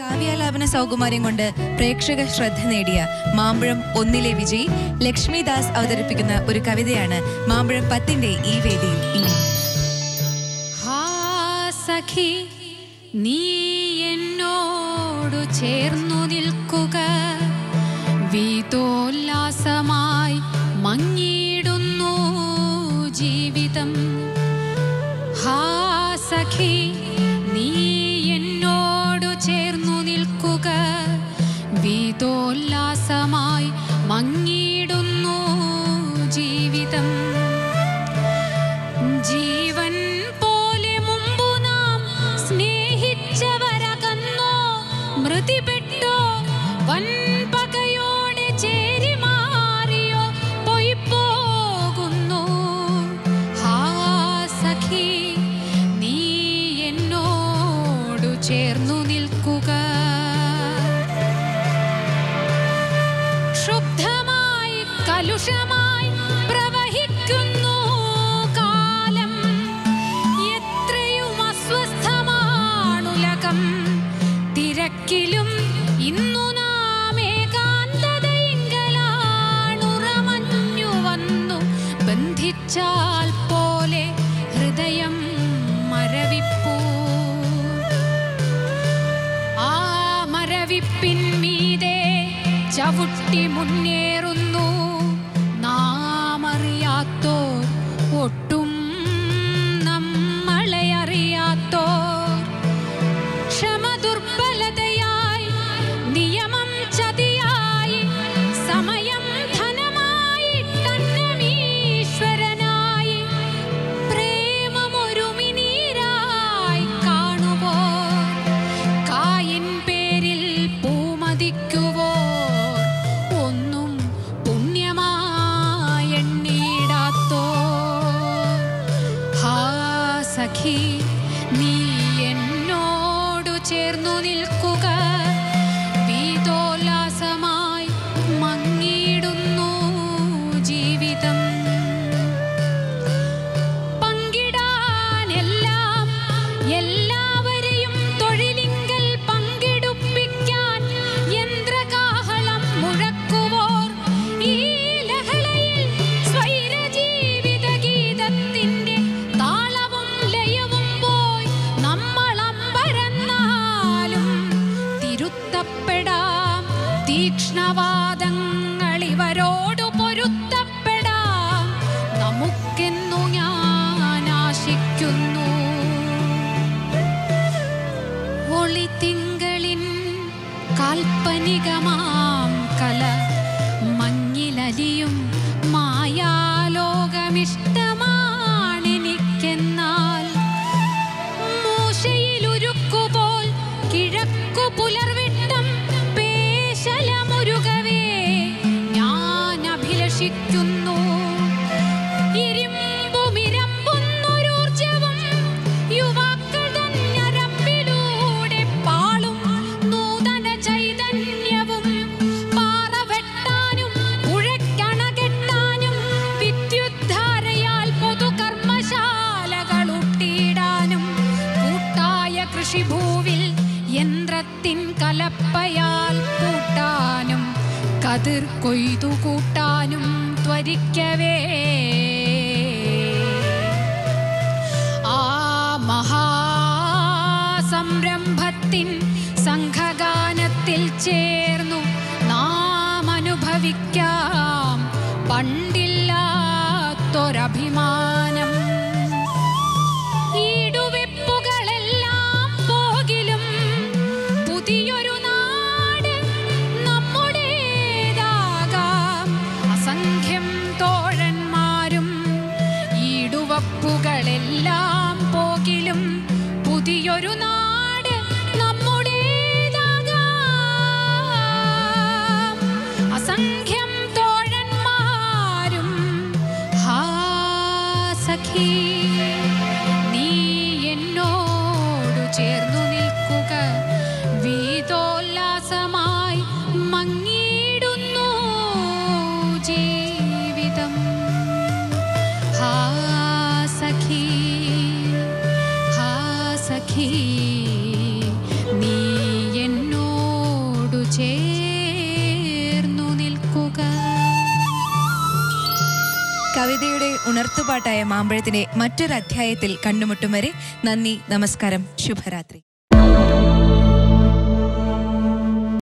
കാവ്യാലാപന സൗകുമാര്യം കൊണ്ട് പ്രേക്ഷക ശ്രദ്ധ നേടിയ മാമ്പഴം ഒന്നിലെ വിജയി ലക്ഷ്മിദാസ് അവതരിപ്പിക്കുന്ന ഒരു കവിതയാണ് മാമ്പഴം പത്തിന്റെ ഈ വേദിയിൽ ഇനി ഹാ സഖി നീ എന്നോടു ചേർന്നു നിൽക്കുക വീതോല്ലാസമായി മങ്ങിയിടുന്നു ജീവിതം ഹാ സഖി നീ എന്നോടു ചേർന്നു നിൽക്കുക വീതോല്ലാസമായി മങ്ങിയിടുന്നു ജീവിതം ജീവൻ പോലെ മുമ്പു നാം സ്നേഹിച്ചവരകന്നോ മൃതിപ്പെട്ടോ വൻപകയോടെ ചേരി മാറിയോ പോയി പോകുന്നു ഹാ സഖി നീ എന്നോടു ചേർന്നു നിൽക്കുക ക്ഷുബ്ധമായി കലുഷമായി പ്രവഹിക്കുന്നു കാലം എത്രയും അസ്വസ്ഥമാണുലകം തിരക്കിലും ഇന്നു നാം ഏകാന്തതയിങ്കലാണുറമഞ്ഞു വന്നു ബന്ധിച്ചാൽ പോലെ ഹൃദയം മരവിപ്പൂ ആ മരവിപ്പിൻമീതെ ചവിട്ടി മുന്നേറുന്നു നാം അറിയാത്തോർ ഒട്ടും നമ്മളെ അറിയാത്തോർ ക്ഷമ ദുർബലതയായി നിയമം ചതിയായി സമയം ധനമായി തന്നമീശ്വരനായി പ്രേമമൊരു മിനീരായി കാണുവോ കായിൻ പേരിൽ പൂമതിക്കുവോ ഒന്നും പുണ്യമായെണ്ണീടാത്തോ ഹാ സഖി നീ എന്നോടു ചേർന്നു നിൽക്കുക വീതോല്ലാസമായി മങ്ങിയിടുന്നു ജീവിതം പങ്കിടാനെല്ലാം എല്ലാവരെയും തൊഴിലിങ്കൽ പങ്കെടുപ്പിക്കാൻ യന്ത്രകാഹളം മുഴക്കുവോർ ഈ ലഹളയിൽ സ്വൈരജീവിത ഗീതത്തിന്റെ താളവും ലയവും പോയി നമ്മൾ അമ്പരന്നാലും തിരുത്തപ്പെടാം തീക്ഷ്ണവാദങ്ങൾ ഇവരോടു പൊരുത്തപ്പെടാം നമുക്കെന്നു ഞാൻ ആശിക്കുന്നു ഒളിത്തിങ്കളിൻ കാൽപ്പനികമാം കല മഞ്ഞിലലിയും മായാലോകമിഷ്ടമാണെനിക്കെന്നാൽ മൂശയിലുരുക്കുപോൽ കിഴക്കു പുലർവിട്ടം പേശലമുരുകവേ ഞാൻ അഭിലഷിക്കുന്നു ഇരുമ്പുമിരമ്പുന്നൊരൂർജ്ജവും യുവാക്കൾ തൻ ഞരമ്പിലൂടെ പാളും നൂതന ചൈതന്യവും പാറ വെട്ടാനും പുഴയ്ക്കണകെട്ടാനും വിദ്യുദ്ധാരയാൽ പൊതുകർമ്മശാലകൾ ഊട്ടിയിടാനും കൂട്ടായ കൃഷിഭൂവിൽ യന്ത്രത്തിൻ കലപ്പയാൽ കൂട്ടാനും കതിർ കൊയ്തു കൂട്ടാനും ത്വരിക്കവേ ആ മഹാസംരംഭത്തിൻ സംഘഗാനത്തിൽ ചേർന്നു നാം അനുഭവിക്കാം പണ്ടില്ലാത്തൊരഭിമാനം ഈടുവെപ്പുകളെല്ലാം പോകിലും പുതിയൊരു നാട് നമ്മുടേതാകാം അസംഖ്യം തോഴന്മാരും ഈടുവപ്പുകളെല്ലാം പോകിലും പുതിയൊരു നാട് നമ്മുടേതാകാം അസംഖ്യം തോഴന്മാരും കവിതയുടെ ഉണർത്തുപാട്ടായ മാമ്പഴത്തിന്റെ മറ്റൊരു അധ്യായത്തിൽ കണ്ടുമുട്ടും വരെ നന്ദി നമസ്കാരം ശുഭരാത്രി